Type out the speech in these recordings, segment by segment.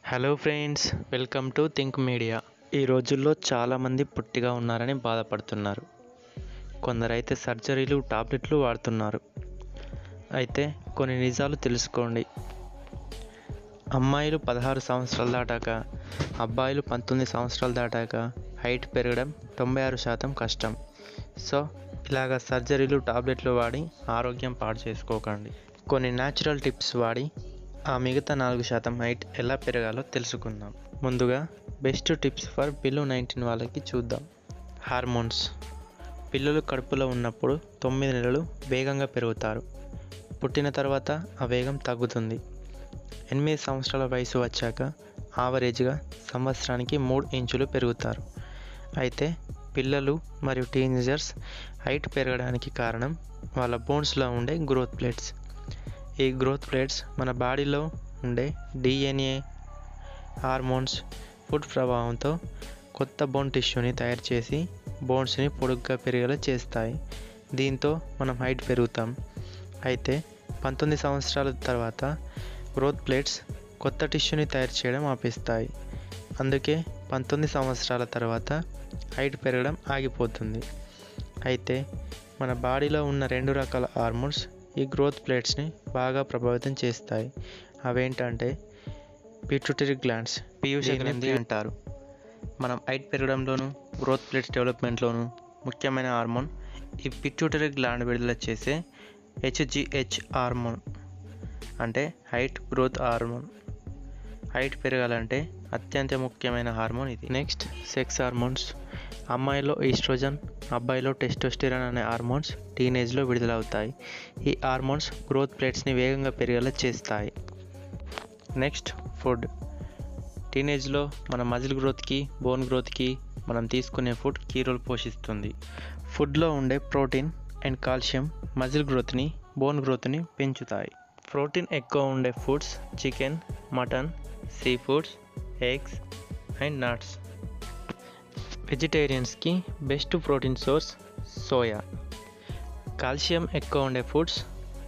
hello friends welcome to think media ఈ రోజుల్లో చాలామంది పొట్టిగా ఉన్నారని బాధపడుతున్నారు కొందరైతే సర్జరీలు టాబ్లెట్లు వాడుతున్నారు అయితే కొన్ని నిజాలు తెలుసుకోండి అమ్మాయిలు పదహారు సంవత్సరాలు దాటాక అబ్బాయిలు పంతొమ్మిది సంవత్సరాలు దాటాక హైట్ పెరగడం తొంభై ఆరు శాతం కష్టం సో ఇలాగ సర్జరీలు టాబ్లెట్లు వాడి ఆరోగ్యం పాడు చేసుకోకండి కొన్ని న్యాచురల్ టిప్స్ వాడి ఆ మిగతా నాలుగు శాతం హైట్ ఎలా పెరగాలో తెలుసుకుందాం ముందుగా best tips for below nineteen వాళ్ళకి చూద్దాం హార్మోన్స్ పిల్లలు కడుపులో ఉన్నప్పుడు తొమ్మిది నెలలు వేగంగా పెరుగుతారు పుట్టిన తర్వాత ఆ వేగం తగ్గుతుంది ఎనిమిది సంవత్సరాల వయసు వచ్చాక ఆవరేజ్గా సంవత్సరానికి మూడు ఇంచులు పెరుగుతారు అయితే పిల్లలు మరియు టీనేజర్స్ హైట్ పెరగడానికి కారణం వాళ్ళ బోన్స్లో ఉండే గ్రోత్ ప్లేట్స్ ఈ గ్రోత్ ప్లేట్స్ మన బాడీలో ఉండే డిఎన్ఏ హార్మోన్స్ ఫుడ్ ప్రభావంతో కొత్త బోన్ టిష్యూని తయారు చేసి బోన్స్ని పొడుగ్గా పెరిగేలా చేస్తాయి దీంతో మనం హైట్ పెరుగుతాం అయితే పంతొమ్మిది సంవత్సరాల తర్వాత గ్రోత్ ప్లేట్స్ కొత్త టిష్యూని తయారు చేయడం ఆపేస్తాయి అందుకే పంతొమ్మిది సంవత్సరాల తర్వాత హైట్ పెరగడం ఆగిపోతుంది అయితే మన బాడీలో ఉన్న రెండు రకాల హార్మోన్స్ ఈ గ్రోత్ ప్లేట్స్ని బాగా ప్రభావితం చేస్తాయి అవేంటంటే పిట్యూటరీ గ్లాండ్స్ పీయూష గ్రంథి అంటారు మనం హైట్ పెరగడంలోను గ్రోత్ ప్లేట్స్ డెవలప్మెంట్లోను ముఖ్యమైన హార్మోన్ ఈ పిట్యూటరీ గ్లాండ్ విడుదల చేసే హెచ్జిహెచ్ హార్మోన్ అంటే హైట్ గ్రోత్ హార్మోన్ హైట్ పెరగాలంటే అత్యంత ముఖ్యమైన హార్మోన్ ఇది నెక్స్ట్ సెక్స్ హార్మోన్స్ అమ్మాయిలో ఈస్ట్రోజన్ అబ్బాయిలో టెస్టోస్టిరాన్ అనే హార్మోన్స్ టీనేజ్లో విడుదలవుతాయి ఈ హార్మోన్స్ గ్రోత్ ప్లేట్స్ని వేగంగా పెరిగేలా చేస్తాయి నెక్స్ట్ ఫుడ్ టీనేజ్లో మన మజిల్ గ్రోత్కి బోన్ గ్రోత్కి మనం తీసుకునే ఫుడ్ కీ రోల్ పోషిస్తుంది ఫుడ్లో ఉండే ప్రోటీన్ అండ్ కాల్షియం మజిల్ గ్రోత్ని బోన్ గ్రోత్ని పెంచుతాయి ప్రోటీన్ ఎక్కువ ఉండే foods chicken mutton seafoods eggs and nuts వెజిటేరియన్స్కి best protein source soya calcium ఎక్కువ ఉండే foods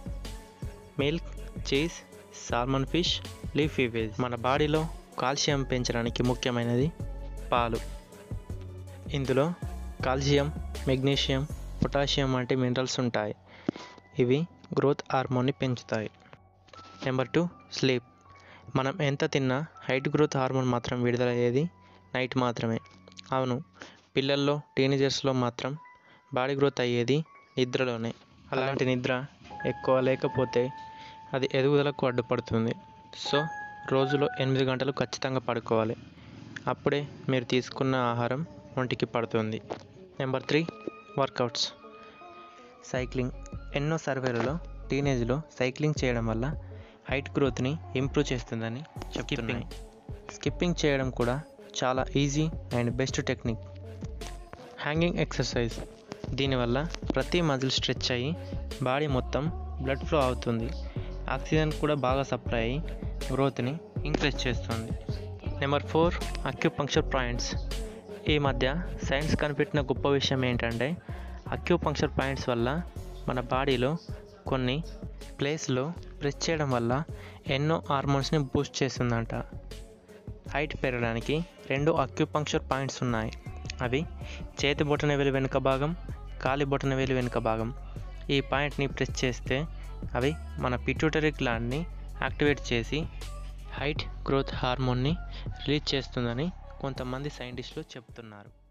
milk cheese salmon fish leafy veg మన బాడీలో కాల్షియం పెంచడానికి ముఖ్యమైనది పాలు ఇందులో కాల్షియం మెగ్నీషియం పొటాషియం వంటి మినరల్స్ ఉంటాయి ఇవి గ్రోత్ హార్మోన్ని పెంచుతాయి నెంబర్ టూ స్లీప్ మనం ఎంత తిన్నా హైట్ గ్రోత్ హార్మోన్ మాత్రం విడుదలయ్యేది నైట్ మాత్రమే అవును పిల్లల్లో టీనేజర్స్లో మాత్రం బాడీ గ్రోత్ అయ్యేది నిద్రలోనే అలాంటి నిద్ర ఎక్కువ లేకపోతే అది ఎదుగుదలకు అడ్డుపడుతుంది సో రోజులో ఎనిమిది గంటలు ఖచ్చితంగా పడుకోవాలి అప్పుడే మీరు తీసుకున్న ఆహారం ఒంటికి పడుతుంది నెంబర్ త్రీ వర్కౌట్స్ సైక్లింగ్ ఎన్నో సర్వేలలో టీనేజ్లో సైక్లింగ్ చేయడం వల్ల హైట్ గ్రోత్ని ఇంప్రూవ్ చేస్తుందని చెప్తున్నాయి స్కిప్పింగ్ చేయడం కూడా చాలా easy and best technique hanging exercise దీనివల్ల ప్రతి మజిల్ స్ట్రెచ్ అయ్యి బాడీ మొత్తం బ్లడ్ ఫ్లో అవుతుంది ఆక్సిజన్ కూడా బాగా సప్లై అయ్యి గ్రోత్ని ఇంక్రీజ్ చేస్తుంది నెంబర్ ఫోర్ అక్యుపంక్చర్ పాయింట్స్ ఈ మధ్య సైన్స్ కనిపెట్టిన గొప్ప విషయం ఏంటంటే అక్యుపంక్చర్ పాయింట్స్ వల్ల మన బాడీలో కొన్ని ప్లేస్లో ప్రెస్ చేయడం వల్ల ఎన్నో హార్మోన్స్ని బూస్ట్ చేస్తుందంట హైట్ పెరగడానికి రెండు అక్యుపంక్చర్ పాయింట్స్ ఉన్నాయి అవి చేతి బొటన వేలు వెనుక భాగం కాలి బొటన వేలు వెనుక భాగం ఈ పాయింట్ని ప్రెస్ చేస్తే అవి మన పిట్యూటరీ గ్లాండ్ని యాక్టివేట్ చేసి హైట్ గ్రోత్ హార్మోన్ని రిలీజ్ చేస్తుందని కొంతమంది సైంటిస్టులు చెప్తున్నారు